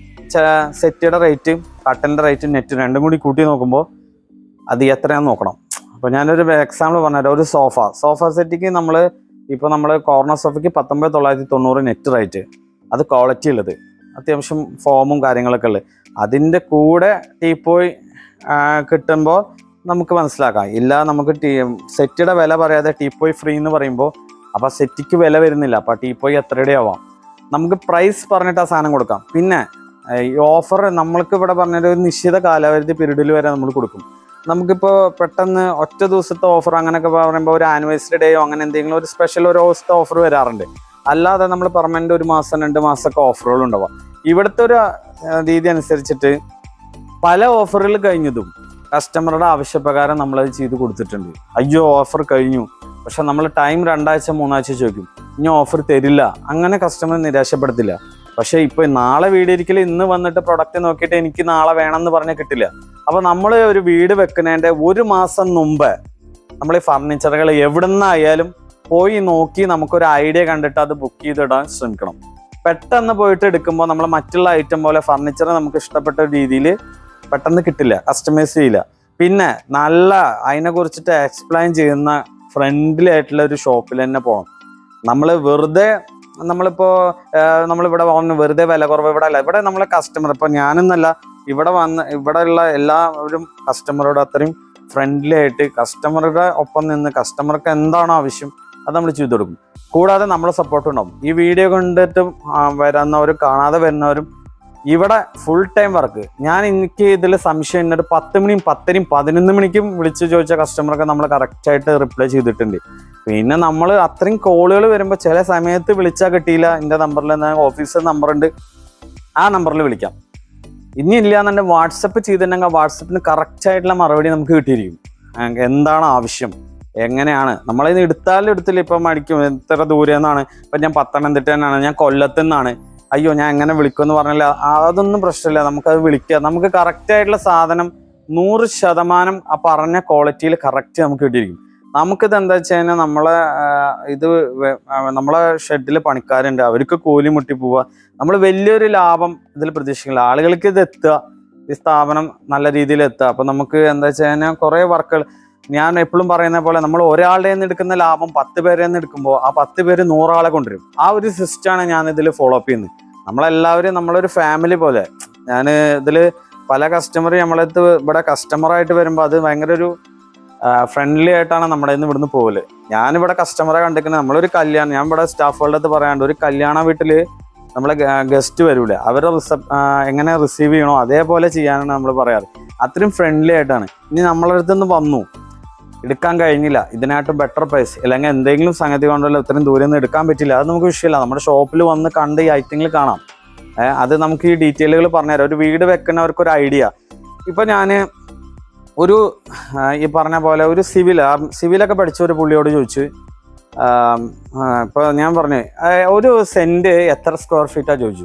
സെറ്റിയുടെ റേറ്റ് കട്ടൻ്റെ റേറ്റ് നെറ്റ് രണ്ടും കൂടി കൂട്ടി നോക്കുമ്പോൾ അത് എത്രയാന്ന് നോക്കണം അപ്പോൾ ഞാനൊരു എക്സാമ്പിൾ പറഞ്ഞുതരാം ഒരു സോഫ സോഫ സെറ്റിക്ക് നമ്മൾ ഇപ്പോൾ നമ്മൾ കോർണർ സോഫയ്ക്ക് പത്തൊമ്പത് തൊള്ളായിരത്തി തൊണ്ണൂറ് നെറ്റ് റേറ്റ് അത് ക്വാളിറ്റി ഉള്ളത് അത്യാവശ്യം ഫോമും കാര്യങ്ങളൊക്കെ ഉള്ളത് അതിൻ്റെ കൂടെ ടീപ്പോയി കിട്ടുമ്പോൾ നമുക്ക് മനസ്സിലാക്കാം ഇല്ല നമുക്ക് ടീ സെറ്റിയുടെ വില പറയാതെ ടീപ്പോയി ഫ്രീ എന്ന് പറയുമ്പോൾ അപ്പോൾ സെറ്റിക്ക് വില വരുന്നില്ല അപ്പോൾ ടീപ്പോയി എത്രയുടെ ആവാം നമുക്ക് പ്രൈസ് പറഞ്ഞിട്ട് ആ സാധനം കൊടുക്കാം പിന്നെ ഏഹ് ഈ ഓഫർ നമ്മൾക്ക് ഇവിടെ പറഞ്ഞൊരു ഒരു നിശ്ചിത കാലാവധി പീരീഡിൽ വരെ നമ്മൾ കൊടുക്കും നമുക്കിപ്പോൾ പെട്ടെന്ന് ഒറ്റ ദിവസത്തെ ഓഫർ അങ്ങനെയൊക്കെ പറയുമ്പോൾ ഒരു ആനിവേഴ്സറി ഡേയോ അങ്ങനെ എന്തെങ്കിലും ഒരു സ്പെഷ്യൽ ഒരു ദിവസത്തെ ഓഫർ വരാറുണ്ട് അല്ലാതെ നമ്മൾ പെർമനന്റ് ഒരു മാസം രണ്ട് മാസമൊക്കെ ഓഫറുകൾ ഉണ്ടാവാം ഇവിടുത്തെ ഒരു ആ, രീതി അനുസരിച്ചിട്ട് പല ഓഫറുകൾ കഴിഞ്ഞതും കസ്റ്റമറുടെ ആവശ്യപ്രകാരം നമ്മൾ അത് ചെയ്ത് കൊടുത്തിട്ടുണ്ട് അയ്യോ ഓഫർ കഴിഞ്ഞു പക്ഷെ നമ്മൾ ടൈം രണ്ടാഴ്ച മൂന്നാഴ്ച ചോദിക്കും ഇനി ഓഫർ തരില്ല അങ്ങനെ കസ്റ്റമർ നിരാശപ്പെടുത്തില്ല പക്ഷെ ഇപ്പൊ നാളെ വീട് ഇരിക്കൽ ഇന്ന് വന്നിട്ട് പ്രൊഡക്റ്റ് നോക്കിയിട്ട് എനിക്ക് നാളെ വേണമെന്ന് പറഞ്ഞാൽ കിട്ടില്ല അപ്പൊ നമ്മൾ ഒരു വീട് വെക്കുന്നതിന്റെ ഒരു മാസം മുമ്പ് നമ്മൾ ഈ ഫർണിച്ചറുകൾ എവിടുന്നായാലും പോയി നോക്കി നമുക്കൊരു ഐഡിയ കണ്ടിട്ട് അത് ബുക്ക് ചെയ്തിടാൻ ശ്രമിക്കണം പെട്ടെന്ന് പോയിട്ട് എടുക്കുമ്പോൾ നമ്മൾ മറ്റുള്ള ഐറ്റം പോലെ ഫർണിച്ചർ നമുക്ക് ഇഷ്ടപ്പെട്ട രീതിയിൽ പെട്ടെന്ന് കിട്ടില്ല കസ്റ്റമൈസ് ചെയ്യില്ല പിന്നെ നല്ല അതിനെ കുറിച്ചിട്ട് എക്സ്പ്ലെയിൻ ചെയ്യുന്ന ഫ്രണ്ട്ലി ആയിട്ടുള്ള ഒരു ഷോപ്പിൽ തന്നെ പോകണം നമ്മൾ വെറുതെ നമ്മളിപ്പോ ആഹ് നമ്മളിവിടെ വന്ന് വെറുതെ വില കുറവ് ഇവിടെ അല്ല ഇവിടെ നമ്മളെ കസ്റ്റമർ ഇപ്പൊ ഞാനെന്നല്ല ഇവിടെ വന്ന് ഇവിടെ ഉള്ള എല്ലാവരും കസ്റ്റമറോട് അത്രയും ഫ്രണ്ട്ലി ആയിട്ട് കസ്റ്റമറുടെ ഒപ്പം നിന്ന് കസ്റ്റമർക്ക് എന്താണോ ആവശ്യം അത് നമ്മൾ ചെയ്തു കൊടുക്കും കൂടാതെ നമ്മളെ സപ്പോർട്ട് ഉണ്ടാവും ഈ വീഡിയോ കണ്ടിട്ടും ആ, വരുന്നവരും കാണാതെ വരുന്നവരും ഇവിടെ ഫുൾ ടൈം വർക്ക് ഞാൻ എനിക്ക് ഇതിൽ സംശയം ഉണ്ട് ഒരു പത്ത് മണിയും പത്തരയും പതിനൊന്ന് മണിക്കും വിളിച്ച് ചോദിച്ച കസ്റ്റമർക്ക് നമ്മൾ കറക്റ്റായിട്ട് റിപ്ലൈ ചെയ്തിട്ടുണ്ട് പിന്നെ നമ്മൾ അത്രയും കോളുകൾ വരുമ്പോൾ ചില സമയത്ത് വിളിച്ചാൽ കിട്ടിയില്ല എൻ്റെ നമ്പറിൽ ഓഫീസ് നമ്പർ ഉണ്ട് ആ നമ്പറിൽ വിളിക്കാം ഇനി ഇല്ല എന്നെ വാട്സപ്പ് ചെയ്തിട്ടുണ്ടെങ്കിൽ വാട്സപ്പിന് കറക്റ്റ് ആയിട്ടുള്ള മറുപടി നമുക്ക് കിട്ടിയിരിക്കും ആ, എന്താണ് ആവശ്യം എങ്ങനെയാണ് നമ്മളിത് എടുത്താലും എടുത്തില്ല ഇപ്പം അടിക്കും എത്ര ദൂരെ നിന്നാണ് ഇപ്പം ഞാൻ പത്തനംതിട്ട തന്നെയാണ് ഞാൻ കൊല്ലത്തു നിന്നാണ് അയ്യോ ഞാൻ എങ്ങനെ വിളിക്കുമെന്ന് പറഞ്ഞാൽ അതൊന്നും പ്രശ്നമില്ല നമുക്കത് വിളിക്കാം നമുക്ക് കറക്റ്റ് ആയിട്ടുള്ള സാധനം നൂറ് ശതമാനം ആ പറഞ്ഞ ക്വാളിറ്റിയിൽ കറക്റ്റ് നമുക്ക് കിട്ടിയിരിക്കും നമുക്കിത് എന്താ വെച്ച് കഴിഞ്ഞാൽ നമ്മളെ ആ, ഇത് വെ- ആ, നമ്മളെ ഷെഡിൽ പണിക്കാരുണ്ട് അവർക്ക് കൂലി മുട്ടി പോവുക നമ്മൾ വലിയൊരു ലാഭം ഇതിൽ പ്രതീക്ഷിക്കില്ല ആളുകൾക്ക് ഇത് എത്തുക ഈ സ്ഥാപനം നല്ല രീതിയിൽ എത്തുക അപ്പൊ നമുക്ക് എന്താ വെച്ച് കഴിഞ്ഞാൽ കുറെ വർക്കുകൾ ഞാൻ എപ്പോഴും പറയുന്ന പോലെ നമ്മൾ ഒരാളുടെ നിന്ന് എടുക്കുന്ന ലാഭം പത്ത് പേരെ നിന്ന് എടുക്കുമ്പോൾ ആ പത്ത് പേര് നൂറാളെ കൊണ്ടുവരും ആ ഒരു സിസ്റ്റമാണ് ഞാൻ ഇതിൽ ഫോളോ അപ്പ് ചെയ്യുന്നത് നമ്മളെല്ലാവരും നമ്മളൊരു ഫാമിലി പോലെ ഞാൻ ഇതിൽ പല കസ്റ്റമർ നമ്മളടുത്ത് ഇവിടെ കസ്റ്റമറായിട്ട് വരുമ്പോൾ അത് ഭയങ്കര ഒരു ഫ്രണ്ട്ലി ആയിട്ടാണ് നമ്മുടെ ഇന്ന് ഇവിടുന്ന് പോകല് ഞാനിവിടെ കസ്റ്റമറെ കണ്ടിരിക്കുന്നത് നമ്മളൊരു കല്യാണം ഞാൻ ഇവിടെ സ്റ്റാഫുകളുടെ അടുത്ത് പറയാണ്ട് ഒരു കല്യാണ വീട്ടില് നമ്മളെ ഗസ്റ്റ് വരൂലേ അവരെ റിസപ് എങ്ങനെ റിസീവ് ചെയ്യണോ അതേപോലെ ചെയ്യാനാണ് നമ്മൾ പറയാറ് അത്രയും ഫ്രണ്ട്ലി ആയിട്ടാണ് ഇനി നമ്മളെ അടുത്ത് നിന്ന് വന്നു എടുക്കാൻ കഴിഞ്ഞില്ല ഇതിനായിട്ട് ബെറ്റർ പ്രൈസ് അല്ലെങ്കിൽ എന്തെങ്കിലും സംഗതി കൊണ്ടല്ലോ ഇത്രയും ദൂരം നിന്ന് എടുക്കാൻ പറ്റില്ല അത് നമുക്ക് വിഷയമില്ല നമ്മുടെ ഷോപ്പിൽ വന്ന് കണ്ട് ഈ ഐറ്റങ്ങൾ കാണാം ഏഹ് അത് നമുക്ക് ഈ ഡീറ്റെയിലുകൾ പറഞ്ഞുതരാം ഒരു വീട് വെക്കുന്നവർക്ക് ഒരു ഐഡിയ ഇപ്പൊ ഞാൻ ഒരു ആ, ഈ പറഞ്ഞ പോലെ ഒരു സിവിൽ സിവിലൊക്കെ പഠിച്ച ഒരു പുള്ളിയോട് ചോദിച്ചു ഇപ്പോൾ ഞാൻ പറഞ്ഞു ആ, ഒരു സെന്റ് എത്ര സ്ക്വയർ ഫീറ്റാ ചോദിച്ചു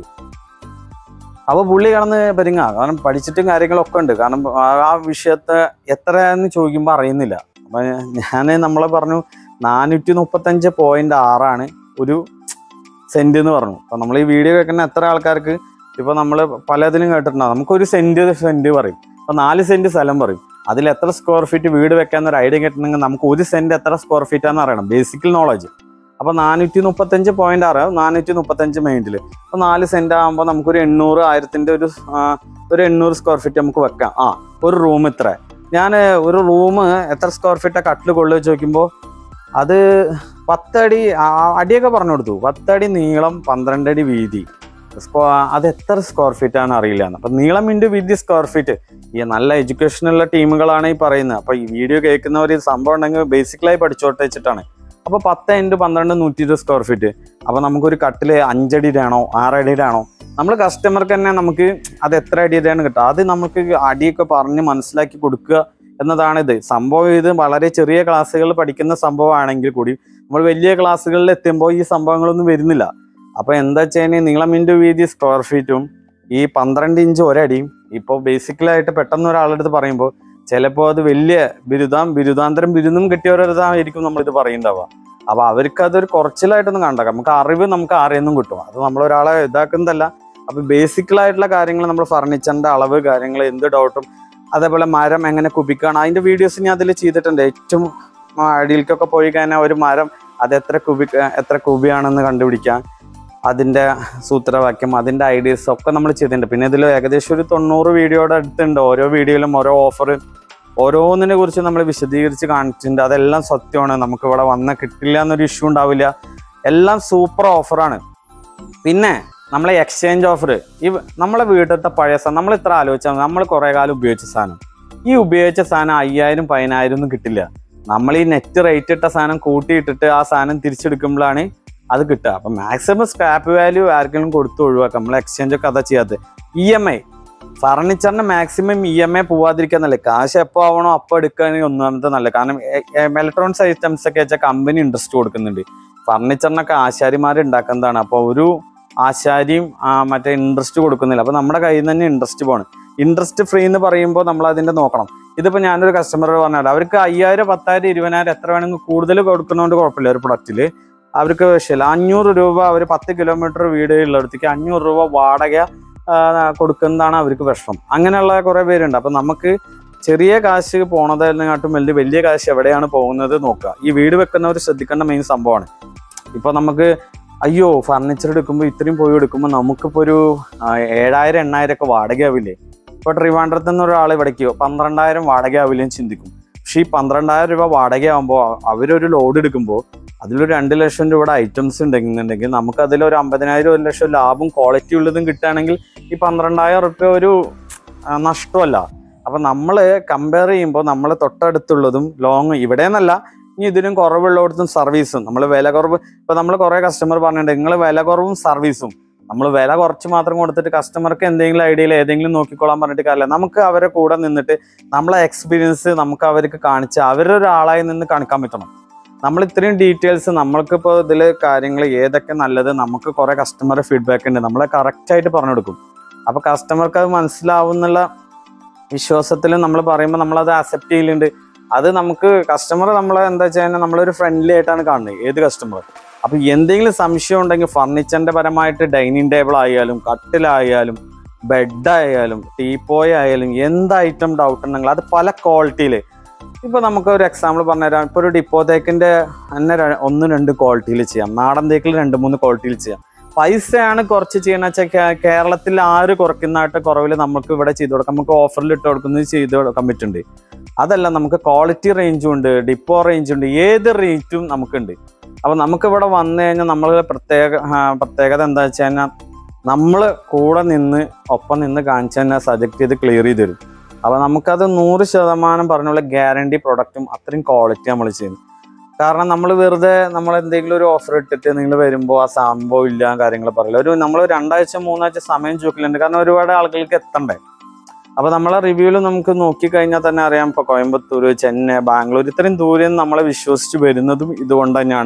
അപ്പോൾ പുള്ളി കടന്ന് പെരുങ്ങ കാരണം പഠിച്ചിട്ടും കാര്യങ്ങളൊക്കെ ഉണ്ട് കാരണം ആ ആ വിഷയത്തെ എത്രയാന്ന് ചോദിക്കുമ്പോൾ അറിയുന്നില്ല അപ്പം ഞാൻ നമ്മളെ പറഞ്ഞു നാനൂറ്റി മുപ്പത്തഞ്ച് പോയിന്റ് ആറാണ് ഒരു സെന്റ് എന്ന് പറഞ്ഞു അപ്പം നമ്മൾ ഈ വീഡിയോ കേൾക്കുന്ന എത്ര ആൾക്കാർക്ക് ഇപ്പൊ നമ്മൾ പലതിനും കേട്ടിട്ടുണ്ടാവും നമുക്കൊരു സെന്റ് സെന്റ് പറയും അപ്പൊ നാല് സെന്റ് സ്ഥലം പറയും അതിൽ എത്ര സ്ക്വയർ ഫീറ്റ് വീട് വെക്കാന്ന് ഒരു ഐഡിയ കിട്ടണമെങ്കിൽ നമുക്ക് ഒരു സെന്റ് എത്ര സ്ക്വയർ ഫീറ്റ് ആണെന്ന് അറിയണം ബേസിക്കൽ നോളജ് അപ്പൊ നാനൂറ്റി മുപ്പത്തഞ്ച് പോയിന്റ് ആറ് നാനൂറ്റി മുപ്പത്തഞ്ച് മൈൻഡിൽ അപ്പൊ നാല് സെന്റ് ആകുമ്പോൾ നമുക്കൊരു എണ്ണൂറ് ആയിരത്തിന്റെ ഒരു ആ, ഒരു എണ്ണൂറ് സ്ക്വയർ ഫീറ്റ് നമുക്ക് വെക്കാം ആ ഒരു റൂം ഇത്ര ഞാൻ ഒരു റൂം എത്ര സ്ക്വയർ ഫീറ്റാ കട്ടിൽ കൊള്ളുക ചോദിക്കുമ്പോൾ അത് പത്തടി ആ, അടിയൊക്കെ പറഞ്ഞു കൊടുത്തു പത്തടി നീളം പന്ത്രണ്ട് അടി വീതി സ്ക്വ- അത് എത്ര സ്ക്വയർ ഫീറ്റ് ആണ് അറിയില്ല അപ്പൊ നീളം ഇൻറ്റു വീതി സ്ക്വയർ ഫീറ്റ് ഈ നല്ല എഡ്യൂക്കേഷനുള്ള ടീമുകളാണ് ഈ പറയുന്നത് അപ്പൊ ഈ വീഡിയോ കേൾക്കുന്നവർ ഈ സംഭവം ഉണ്ടെങ്കിൽ ബേസിക്കലായി പഠിച്ചോട്ടെ വെച്ചിട്ടാണ് അപ്പൊ പത്ത് ഇൻറ്റു പന്ത്രണ്ട് നൂറ്റി ഇരുപത് സ്ക്വയർ ഫീറ്റ് അപ്പൊ നമുക്കൊരു കട്ടില് അഞ്ചടിയിലാണോ ആറടിയിലാണോ നമ്മൾ കസ്റ്റമർക്ക് തന്നെ നമുക്ക് അത് എത്ര അടിയിലാണ് കിട്ടുക അത് നമുക്ക് അടിയൊക്കെ പറഞ്ഞ് മനസ്സിലാക്കി കൊടുക്കുക എന്നതാണ് ഇത് സംഭവം ഇത് വളരെ ചെറിയ ക്ലാസ്സുകളിൽ പഠിക്കുന്ന സംഭവമാണെങ്കിൽ കൂടി നമ്മൾ വലിയ ക്ലാസ്സുകളിൽ എത്തുമ്പോൾ ഈ സംഭവങ്ങളൊന്നും വരുന്നില്ല അപ്പൊ എന്താ വെച്ചാൽ നീളം ഇൻറ്റു വീതി സ്ക്വയർ ഫീറ്റും ഈ പന്ത്രണ്ട് ഇഞ്ച് ഒരടിയും ഇപ്പോൾ ബേസിക്കലായിട്ട് പെട്ടെന്ന് ഒരാളുടെ അടുത്ത് പറയുമ്പോൾ ചിലപ്പോൾ അത് വലിയ ബിരുദം ബിരുദാന്തരം ബിരുദം കിട്ടിയവരതായിരിക്കും നമ്മൾ ഇത് പറയുന്നുണ്ടാവുക അപ്പൊ അവർക്ക് അതൊരു കുറച്ചിലായിട്ടൊന്നും കണ്ട നമുക്ക് അറിവ് നമുക്ക് ആരെയൊന്നും കിട്ടും അത് നമ്മൾ ഒരാളെ ഇതാക്കുന്നതല്ല അപ്പൊ ബേസിക്കലായിട്ടുള്ള കാര്യങ്ങൾ നമ്മൾ ഫർണിച്ചറിന്റെ അളവ് കാര്യങ്ങൾ എന്ത് ഡൗട്ടും അതേപോലെ മരം എങ്ങനെ കുബിക്കാണ് അതിന്റെ വീഡിയോസ് ഞാൻ അതിൽ ചെയ്തിട്ടുണ്ട് ഏറ്റവും ആ, അടിയിലേക്കൊക്കെ പോയി കഴിഞ്ഞാൽ ഒരു മരം അത് എത്ര കുബി എത്ര കുബിയാണെന്ന് കണ്ടുപിടിക്കാൻ അതിന്റെ സൂത്രവാക്യം അതിന്റെ ഐഡിയസ് ഒക്കെ നമ്മൾ ചെയ്തിട്ടുണ്ട് പിന്നെ ഇതിൽ ഏകദേശം ഒരു തൊണ്ണൂറ് വീഡിയോയുടെ അടുത്തുണ്ട് ഓരോ വീഡിയോയിലും ഓരോ ഓഫർ ഓരോന്നിനെ കുറിച്ച് നമ്മൾ വിശദീകരിച്ച് കാണിച്ചിട്ടുണ്ട് അതെല്ലാം സത്യമാണ് നമുക്ക് ഇവിടെ വന്ന കിട്ടില്ല എന്നൊരു ഇഷ്യൂ ഉണ്ടാവില്ല എല്ലാം സൂപ്പർ ഓഫറാണ് പിന്നെ നമ്മളെ എക്സ്ചേഞ്ച് ഓഫർ ഈ നമ്മളെ വീട്ടിലത്തെ പഴയ സാധനം നമ്മൾ ഇത്ര ആലോചിച്ചാൽ നമ്മൾ കുറേ കാലം ഉപയോഗിച്ച സാധനം ഈ ഉപയോഗിച്ച സാധനം അയ്യായിരം പതിനായിരം ഒന്നും കിട്ടില്ല നമ്മൾ ഈ നെറ്റ് റേറ്റ് ഇട്ട സാധനം കൂട്ടിയിട്ടിട്ട് ആ സാധനം തിരിച്ചെടുക്കുമ്പോഴാണ് അത് കിട്ടുക അപ്പം മാക്സിമം സ്ക്രാപ്പ് വാല്യൂ ആർക്കെങ്കിലും കൊടുത്ത് ഒഴിവാക്കാം നമ്മൾ എക്സ്ചേഞ്ച് ഒക്കെ അതാ ചെയ്യാത്തത് ഇ എം ഐ ഫർണിച്ചറിന് മാക്സിമം ഇ എം ഐ പോവാതിരിക്കാൻ നല്ല കാശ് എപ്പോൾ ആവണോ അപ്പോൾ എടുക്കുകയാണെങ്കിൽ ഒന്നാമത്തെ നല്ല കാരണം ഇലക്ട്രോണിക്സ് ഐറ്റംസ് ഒക്കെ വെച്ചാൽ കമ്പനി ഇൻട്രസ്റ്റ് കൊടുക്കുന്നുണ്ട് ഫർണിച്ചറിനൊക്കെ ആശാരിമാർ ഉണ്ടാക്കുന്നതാണ് അപ്പോൾ ഒരു ആശാരിയും ആ, മറ്റേ ഇൻട്രസ്റ്റ് കൊടുക്കുന്നില്ല അപ്പോൾ നമ്മുടെ കയ്യിൽ നിന്ന് തന്നെ ഇൻട്രസ്റ്റ് പോകണം ഇൻട്രസ്റ്റ് ഫ്രീ എന്ന് പറയുമ്പോൾ നമ്മൾ അതിന്റെ നോക്കണം ഇതിപ്പോൾ ഞാനൊരു കസ്റ്റമറോട് പറഞ്ഞാൽ അവർക്ക് അയ്യായിരം പത്തായിരം ഇരുപതിനായിരം എത്ര വേണമെങ്കിൽ കൂടുതൽ കൊടുക്കുന്നതുകൊണ്ട് കുഴപ്പമില്ല ഒരു പ്രൊഡക്റ്റിൽ അവർക്ക് വിഷയമില്ല അഞ്ഞൂറ് രൂപ അവർ പത്ത് കിലോമീറ്റർ വീട് ഉള്ളിടത്തേക്ക് അഞ്ഞൂറ് രൂപ വാടക ആ, കൊടുക്കുന്നതാണ് അവർക്ക് വിഷമം അങ്ങനെയുള്ള കുറേ പേരുണ്ട് അപ്പം നമുക്ക് ചെറിയ കാശ് പോണതിനെക്കാട്ടും വലിയ വലിയ കാശ് എവിടെയാണ് പോകുന്നത് നോക്കുക ഈ വീട് വെക്കുന്നവർ ശ്രദ്ധിക്കേണ്ട മെയിൻ സംഭവമാണ് ഇപ്പൊ നമുക്ക് അയ്യോ ഫർണിച്ചർ എടുക്കുമ്പോൾ ഇത്രയും പോയി എടുക്കുമ്പോൾ നമുക്കിപ്പോൾ ഒരു ആ, ഏഴായിരം എണ്ണായിരം ഒക്കെ വാടകയാവില്ലേ ഇപ്പൊ ട്രിവാൻഡ്രത്ത് നിന്ന് ഒരാൾ ഇവിടേക്കോ പന്ത്രണ്ടായിരം വാടകയാവില്ലെന്ന് ചിന്തിക്കും പക്ഷേ ഈ പന്ത്രണ്ടായിരം രൂപ വാടകയാവുമ്പോൾ അവരൊരു ലോഡ് എടുക്കുമ്പോൾ അതിലൊരു രണ്ട് ലക്ഷം രൂപയുടെ ഐറ്റംസ് ഉണ്ടെന്നുണ്ടെങ്കിൽ നമുക്ക് അതിലൊരു അമ്പതിനായിരം ഒരു ലക്ഷം ലാഭം ക്വാളിറ്റി ഉള്ളതും കിട്ടുകയാണെങ്കിൽ ഈ പന്ത്രണ്ടായിരം റുപ്യ ഒരു ആ, നഷ്ടമല്ല അപ്പൊ നമ്മൾ കമ്പയർ ചെയ്യുമ്പോൾ നമ്മൾ തൊട്ടടുത്തുള്ളതും ലോങ് ഇവിടെ നിന്നല്ല ഇനി ഇതിനും കുറവുള്ളിടത്തും സർവീസും നമ്മൾ വില കുറവ് ഇപ്പൊ നമ്മൾ കുറെ കസ്റ്റമർ പറഞ്ഞിട്ടുണ്ട് നിങ്ങൾ വില കുറവും സർവീസും നമ്മൾ വില കുറച്ച് മാത്രം കൊടുത്തിട്ട് കസ്റ്റമർക്ക് എന്തെങ്കിലും ഐഡിയയിൽ ഏതെങ്കിലും നോക്കിക്കോളാൻ പറഞ്ഞിട്ട് കാര്യമില്ല നമുക്ക് അവരെ കൂടെ നിന്നിട്ട് നമ്മളെ എക്സ്പീരിയൻസ് നമുക്ക് അവർക്ക് കാണിച്ച് അവരൊരാളായി നിന്ന് കാണിക്കാൻ പറ്റണം നമ്മൾ ഇത്രയും ഡീറ്റെയിൽസ് നമ്മൾക്കിപ്പോൾ ഇതിൽ കാര്യങ്ങൾ ഏതൊക്കെ നല്ലത് നമുക്ക് കുറെ കസ്റ്റമർ ഫീഡ്ബാക്ക് ഉണ്ട് നമ്മളെ കറക്റ്റ് ആയിട്ട് പറഞ്ഞു കൊടുക്കും അപ്പൊ കസ്റ്റമർക്ക് അത് മനസ്സിലാവുന്നുള്ള വിശ്വാസത്തിൽ നമ്മൾ പറയുമ്പോൾ നമ്മൾ അത് അക്സെപ്റ്റ് ചെയ്യലുണ്ട് അത് നമുക്ക് കസ്റ്റമർ നമ്മളെ എന്താ വെച്ച് കഴിഞ്ഞാൽ നമ്മളൊരു ഫ്രണ്ട്ലി ആയിട്ടാണ് കാണുന്നത് ഏത് കസ്റ്റമർ അപ്പൊ എന്തെങ്കിലും സംശയം ഉണ്ടെങ്കിൽ ഫർണിച്ചറിന്റെ പരമായിട്ട് ഡൈനിങ് ടേബിൾ ആയാലും കട്ടിലായാലും ബെഡ് ആയാലും ടീപ്പോയ് ആയാലും എന്ത് ഐറ്റം ഡൗട്ട് ഉണ്ടെങ്കിൽ അത് പല ക്വാളിറ്റിയിൽ ഇപ്പൊ നമുക്ക് ഒരു എക്സാമ്പിൾ പറഞ്ഞുതരാം ഇപ്പൊ ഒരു ഡിപ്പോ തേക്കിന്റെ തന്നെ ര- ഒന്ന് രണ്ട് ക്വാളിറ്റിയിൽ ചെയ്യാം നാടൻ തേക്കിൽ രണ്ട് മൂന്ന് ക്വാളിറ്റിയിൽ ചെയ്യാം പൈസയാണ് കുറച്ച് ചെയ്യണ വെച്ചാൽ കേരളത്തിൽ ആര് കുറയ്ക്കുന്നതായിട്ട് കുറവിൽ നമുക്ക് ഇവിടെ ചെയ്തു കൊടുക്കാം നമുക്ക് ഓഫറിൽ ഇട്ട് കൊടുക്കുന്നത് ചെയ്ത് കൊടുക്കാൻ പറ്റുന്നുണ്ട് അതല്ല നമുക്ക് ക്വാളിറ്റി റേഞ്ചും ഉണ്ട് ഡിപ്പോ റേഞ്ചും ഉണ്ട് ഏത് റേറ്റും നമുക്കുണ്ട് അപ്പൊ നമുക്ക് ഇവിടെ വന്നു കഴിഞ്ഞാൽ നമ്മൾ പ്രത്യേക ആ, പ്രത്യേകത എന്താ വെച്ച് കഴിഞ്ഞാൽ നമ്മൾ കൂടെ നിന്ന് ഒപ്പം നിന്ന് കാണിച്ചു തന്നെ സജക്ട് ചെയ്ത് ക്ലിയർ ചെയ്ത് തരും അപ്പൊ നമുക്കത് നൂറ് ശതമാനം പറഞ്ഞുള്ള ഗ്യാരണ്ടി പ്രൊഡക്റ്റും അത്രയും ക്വാളിറ്റി നമ്മൾ ചെയ്യുന്നു കാരണം നമ്മൾ വെറുതെ നമ്മൾ എന്തെങ്കിലും ഒരു ഓഫർ ഇട്ടിട്ട് നിങ്ങൾ വരുമ്പോൾ ആ സംഭവം ഇല്ല കാര്യങ്ങൾ പറയില്ല ഒരു നമ്മൾ രണ്ടാഴ്ച മൂന്നാഴ്ച സമയം ചോദിക്കലുണ്ട് കാരണം ഒരുപാട് ആളുകൾക്ക് എത്തണ്ടേ അപ്പൊ നമ്മളെ റിവ്യൂവിൽ നമുക്ക് നോക്കി കഴിഞ്ഞാൽ തന്നെ അറിയാം ഇപ്പൊ കോയമ്പത്തൂർ ചെന്നൈ ബാംഗ്ലൂർ ഇത്രയും ദൂരം നമ്മളെ വിശ്വസിച്ച് വരുന്നതും ഇതുകൊണ്ട് തന്നെയാണ്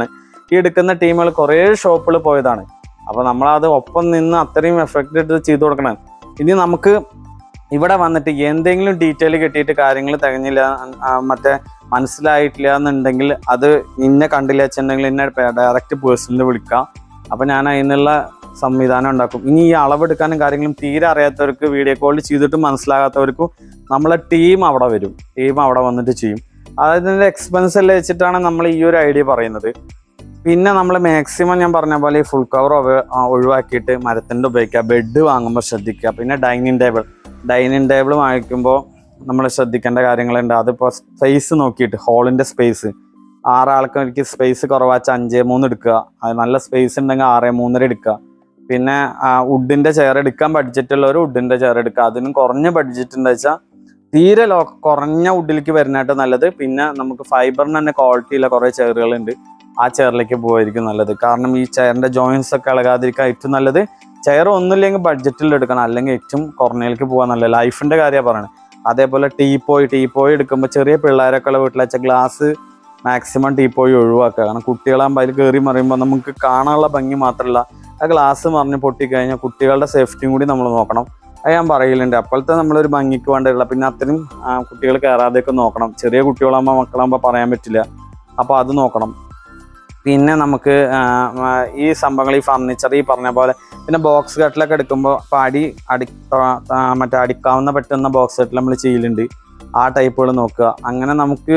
ഈ എടുക്കുന്ന ടീമുകൾ കുറേ ഷോപ്പുകൾ പോയതാണ് അപ്പോൾ നമ്മളത് ഒപ്പം നിന്ന് അത്രയും എഫക്റ്റ് എടുത്ത് ചെയ്തു കൊടുക്കണം ഇനി നമുക്ക് ഇവിടെ വന്നിട്ട് എന്തെങ്കിലും ഡീറ്റെയിൽ കിട്ടിയിട്ട് കാര്യങ്ങൾ തികഞ്ഞില്ല ആ, മറ്റേ മനസ്സിലായിട്ടില്ല എന്നുണ്ടെങ്കിൽ അത് ഇന്നെ കണ്ടില്ല വെച്ചിട്ടുണ്ടെങ്കിൽ എന്നെ ഡയറക്റ്റ് പേഴ്സണലി വിളിക്കാം അപ്പം ഞാൻ അതിനുള്ള സംവിധാനം ഉണ്ടാക്കും ഇനി ഈ അളവെടുക്കാനും കാര്യങ്ങളും തീരെ അറിയാത്തവർക്ക് വീഡിയോ കോൾ ചെയ്തിട്ട് മനസ്സിലാകാത്തവർക്കും നമ്മളെ ടീം അവിടെ വരും ടീം അവിടെ വന്നിട്ട് ചെയ്യും അതിൻ്റെ എക്സ്പെൻസ് എല്ലാം വെച്ചിട്ടാണ് നമ്മൾ ഈ ഒരു ഐഡിയ പറയുന്നത് പിന്നെ നമ്മൾ മാക്സിമം ഞാൻ പറഞ്ഞ പോലെ ഈ ഫുൾ കവർ ഒഴിവാക്കിയിട്ട് മരത്തിൻ്റെ ഉപയോഗിക്കുക ബെഡ് വാങ്ങുമ്പോൾ ശ്രദ്ധിക്കുക പിന്നെ ഡൈനിങ് ടേബിൾ ഡൈനിങ് ടേബിൾ വാങ്ങിക്കുമ്പോൾ നമ്മൾ ശ്രദ്ധിക്കേണ്ട കാര്യങ്ങളുണ്ട് അതിപ്പോൾ സ്പേസ് നോക്കിയിട്ട് ഹോളിൻ്റെ സ്പേസ് ആറാൾക്ക് എനിക്ക് സ്പേസ് കുറവാച്ച അഞ്ച് മൂന്ന് എടുക്കുക അത് നല്ല സ്പേസ് ഉണ്ടെങ്കിൽ ആറ് മൂന്നര എടുക്കുക പിന്നെ വുഡിൻ്റെ ചെയർ എടുക്കാൻ ബഡ്ജറ്റ് ഉള്ളവർ വുഡിൻ്റെ ചെയർ എടുക്കുക അതിനും കുറഞ്ഞ ബഡ്ജറ്റ് ഉണ്ട് വെച്ചാൽ തീരെ ലോ കുറഞ്ഞ വുഡിലേക്ക് വരുന്നതായിട്ട് നല്ലത് പിന്നെ നമുക്ക് ഫൈബറിന് തന്നെ ക്വാളിറ്റിയുള്ള കുറേ ചെയറുകളുണ്ട് ആ ചെയറിലേക്ക് പോയിരിക്കും നല്ലത് കാരണം ഈ ചെയറിൻ്റെ ജോയിൻസ് ഒക്കെ ഇളകാതിരിക്കാൻ ഏറ്റവും നല്ലത് ചെയർ ഒന്നുമില്ലെങ്കിൽ ബഡ്ജറ്റിൽ എടുക്കണം അല്ലെങ്കിൽ ഏറ്റവും കുറഞ്ഞതിലേക്ക് പോകാൻ നല്ലത് ലൈഫിൻ്റെ കാര്യമാണ് പറയുന്നത് അതേപോലെ ടീപ്പോയി ടീപ്പോയി എടുക്കുമ്പോൾ ചെറിയ പിള്ളേരൊക്കെ ഉള്ള വീട്ടിൽ വെച്ച ഗ്ലാസ് മാക്സിമം ടീപ്പോയി ഒഴിവാക്കുക കാരണം കുട്ടികളാകുമ്പോൾ അതിൽ കയറി മറിയുമ്പോൾ നമുക്ക് കാണാനുള്ള ഭംഗി മാത്രമല്ല ആ ഗ്ലാസ് മറിഞ്ഞ് പൊട്ടിക്കഴിഞ്ഞാൽ കുട്ടികളുടെ സേഫ്റ്റിയും കൂടി നമ്മൾ നോക്കണം അത് ഞാൻ പറയലുണ്ട് അപ്പോഴത്തെ നമ്മളൊരു ഭംഗിക്ക് വേണ്ടിയുള്ള പിന്നെ അത്രയും കുട്ടികൾ കയറാതെയൊക്കെ നോക്കണം ചെറിയ കുട്ടികളാകുമ്പോൾ മക്കളാകുമ്പോൾ പറയാൻ പറ്റില്ല അപ്പോൾ അത് നോക്കണം പിന്നെ നമുക്ക് ആ, ആ, ഈ സംഭവങ്ങൾ ഈ ഫർണിച്ചർ ഈ പറഞ്ഞ പോലെ പിന്നെ ബോക്സ് കട്ടിലൊക്കെ എടുക്കുമ്പോൾ ഇപ്പോൾ അടി അടി ത- ത- മറ്റേ അടിക്കാവുന്ന പറ്റുന്ന ബോക്സ് കട്ടിൽ നമ്മൾ ചെയ്യലുണ്ട് ആ ടൈപ്പുകൾ നോക്കുക അങ്ങനെ നമുക്ക്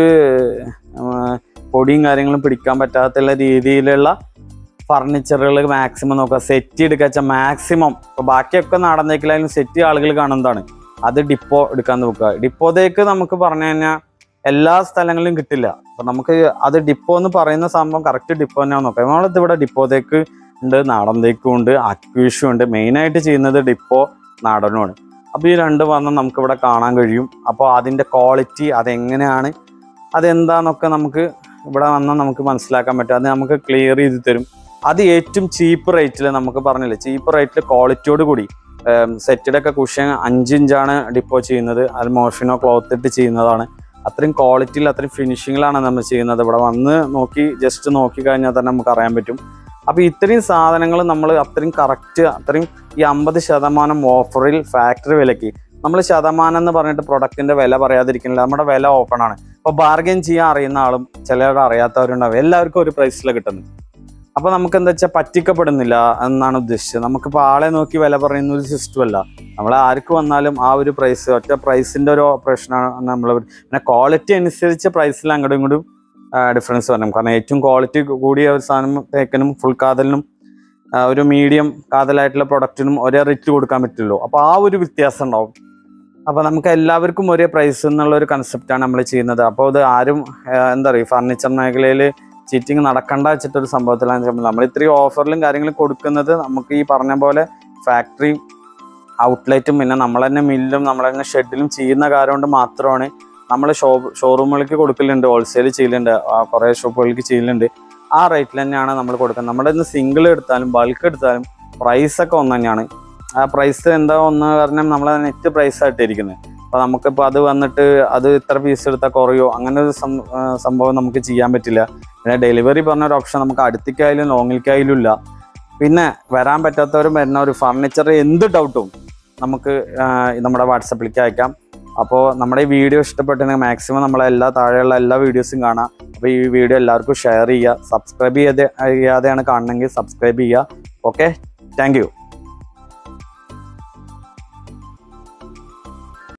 ആ, പൊടിയും കാര്യങ്ങളും പിടിക്കാൻ പറ്റാത്തുള്ള രീതിയിലുള്ള ഫർണിച്ചറുകൾ മാക്സിമം നോക്കുക സെറ്റ് എടുക്കുക വെച്ചാൽ മാക്സിമം ഇപ്പോൾ ബാക്കിയൊക്കെ നടന്നേക്കില്ലായാലും സെറ്റ് ആളുകൾ കാണുന്നതാണ് അത് ഡിപ്പോ എടുക്കാൻ നോക്കുക ഡിപ്പോതേക്ക് നമുക്ക് പറഞ്ഞു കഴിഞ്ഞാൽ എല്ലാ സ്ഥലങ്ങളിലും കിട്ടില്ല അപ്പൊ നമുക്ക് അത് ഡിപ്പോ എന്ന് പറയുന്ന സംഭവം കറക്റ്റ് ഡിപ്പോ തന്നെയാണ് നോക്കാം നമ്മളിത് ഇവിടെ ഡിപ്പോതേക്ക് ഉണ്ട് നാടൻ തേക്കും ഉണ്ട് അക്വീഷും ഉണ്ട് മെയിനായിട്ട് ചെയ്യുന്നത് ഡിപ്പോ നാടനുമാണ് അപ്പോൾ ഈ രണ്ട് വന്നാൽ നമുക്ക് ഇവിടെ കാണാൻ കഴിയും അപ്പോൾ അതിൻ്റെ ക്വാളിറ്റി അതെങ്ങനെയാണ് അതെന്താന്നൊക്കെ നമുക്ക് ഇവിടെ വന്നാൽ നമുക്ക് മനസ്സിലാക്കാൻ പറ്റും അത് നമുക്ക് ക്ലിയർ ചെയ്ത് തരും അത് ഏറ്റവും ചീപ്പ് റേറ്റിൽ നമുക്ക് പറഞ്ഞില്ലേ ചീപ്പ് റേറ്റിൽ ക്വാളിറ്റിയോട് കൂടി സെറ്റിയുടെ ഒക്കെ കുഷൻ അഞ്ച് ഇഞ്ചാണ് ഡിപ്പോ ചെയ്യുന്നത് അത് മോഷനോ ക്ലോത്ത് ഇട്ട് ചെയ്യുന്നതാണ് അത്രയും ക്വാളിറ്റിയിൽ അത്രയും ഫിനിഷിങ്ങിലാണ് നമ്മൾ ചെയ്യുന്നത് ഇവിടെ വന്ന് നോക്കി ജസ്റ്റ് നോക്കി കഴിഞ്ഞാൽ തന്നെ നമുക്ക് അറിയാൻ പറ്റും അപ്പോൾ ഇത്രയും സാധനങ്ങൾ നമ്മൾ അത്രയും കറക്റ്റ് അത്രയും ഈ അമ്പത് ശതമാനം ഓഫറിൽ ഫാക്ടറി വിലയ്ക്ക് നമ്മൾ ശതമാനം എന്ന് പറഞ്ഞിട്ട് പ്രൊഡക്റ്റിന്റെ വില പറയാതിരിക്കുന്നില്ല നമ്മുടെ വില ഓപ്പൺ ആണ് അപ്പോൾ ബാർഗൈൻ ചെയ്യാൻ അറിയുന്ന ആളും ചിലരുടെ അറിയാത്തവരുണ്ടാവും എല്ലാവർക്കും ഒരു പ്രൈസിൽ കിട്ടുന്നത് അപ്പോൾ നമുക്ക് എന്താ വെച്ചാൽ പറ്റിക്കപ്പെടുന്നില്ല എന്നാണ് ഉദ്ദേശിച്ചത് നമുക്കിപ്പോൾ ആളെ നോക്കി വില പറയുന്ന ഒരു സിസ്റ്റം അല്ല നമ്മൾ ആർക്ക് വന്നാലും ആ ഒരു പ്രൈസ് ഒറ്റ പ്രൈസിന്റെ ഒരു ഓപ്പറേഷനാണ് നമ്മൾ പിന്നെ ക്വാളിറ്റി അനുസരിച്ച് പ്രൈസിൽ അങ്ങോട്ടും ഇങ്ങോട്ടും ഡിഫറൻസ് വരണം കാരണം ഏറ്റവും ക്വാളിറ്റി കൂടിയ ഒരു സാധനം തേക്കിനും ഫുൾ കാതലിനും ആ, ഒരു മീഡിയം കാതലായിട്ടുള്ള പ്രൊഡക്റ്റിനും ഒരേ റേറ്റ് കൊടുക്കാൻ പറ്റില്ലല്ലോ അപ്പോൾ ആ ഒരു വ്യത്യാസം ഉണ്ടാവും അപ്പോൾ നമുക്ക് എല്ലാവർക്കും ഒരേ പ്രൈസ് എന്നുള്ള ഒരു കൺസെപ്റ്റാണ് നമ്മൾ ചെയ്യുന്നത് അപ്പോൾ ഇത് ആരും ആ, എന്താ പറയുക ഫർണിച്ചർ മേഖലയിൽ ചീറ്റിംഗ് നടക്കണ്ട വെച്ചിട്ടൊരു സംഭവത്തിലാണ് നമ്മൾ നമ്മൾ ഇത്രയും ഓഫറിലും കാര്യങ്ങളും കൊടുക്കുന്നത് നമുക്ക് ഈ പറഞ്ഞ പോലെ ഫാക്ടറി ഔട്ട്ലെറ്റും പിന്നെ നമ്മൾ തന്നെ മില്ലും നമ്മൾ തന്നെ ഷെഡിലും ചെയ്യുന്ന കാര്യം കൊണ്ട് മാത്രമാണ് നമ്മൾ ഷോ ഷോറൂമുകൾക്ക് കൊടുക്കലുണ്ട് ഹോൾസെയിൽ ചെയ്യലുണ്ട് ആ, കുറേ ഷോപ്പുകൾക്ക് ചെയ്യലുണ്ട് ആ റേറ്റിൽ തന്നെയാണ് നമ്മൾ കൊടുക്കുന്നത് നമ്മുടെ ഇന്ന് സിംഗിൾ എടുത്താലും ബൾക്ക് എടുത്താലും പ്രൈസ് ഒക്കെ ഒന്ന് തന്നെയാണ് ആ പ്രൈസ് എന്താ ഒന്ന് കാരണം നമ്മൾ നെറ്റ് പ്രൈസ് ആയിട്ട് ഇരിക്കുന്നത് അപ്പോൾ നമുക്കിപ്പോൾ അത് വന്നിട്ട് അത് ഇത്ര പീസ് എടുത്താൽ കുറയോ അങ്ങനെ ഒരു സം- ആ, സംഭവം നമുക്ക് ചെയ്യാൻ പറ്റില്ല പിന്നെ ഡെലിവറി പറഞ്ഞ ഒരു ഓപ്ഷൻ നമുക്ക് അടുത്തേക്കായാലും ലോങ്ങിലേക്കായാലും ഇല്ല പിന്നെ വരാൻ പറ്റാത്തവരും വരുന്ന ഒരു ഫർണിച്ചർ എന്ത് ഡൗട്ടും നമുക്ക് ആ, നമ്മുടെ വാട്സപ്പിലേക്ക് അയക്കാം അപ്പോൾ നമ്മുടെ ഈ വീഡിയോ ഇഷ്ടപ്പെട്ടെങ്കിൽ മാക്സിമം നമ്മളെ എല്ലാ താഴെയുള്ള എല്ലാ വീഡിയോസും കാണാം അപ്പോൾ ഈ വീഡിയോ എല്ലാവർക്കും ഷെയർ ചെയ്യുക സബ്സ്ക്രൈബ് ചെയ്ത് ചെയ്യാതെയാണ് കാണണമെങ്കിൽ സബ്സ്ക്രൈബ് ചെയ്യുക ഓക്കെ താങ്ക് യു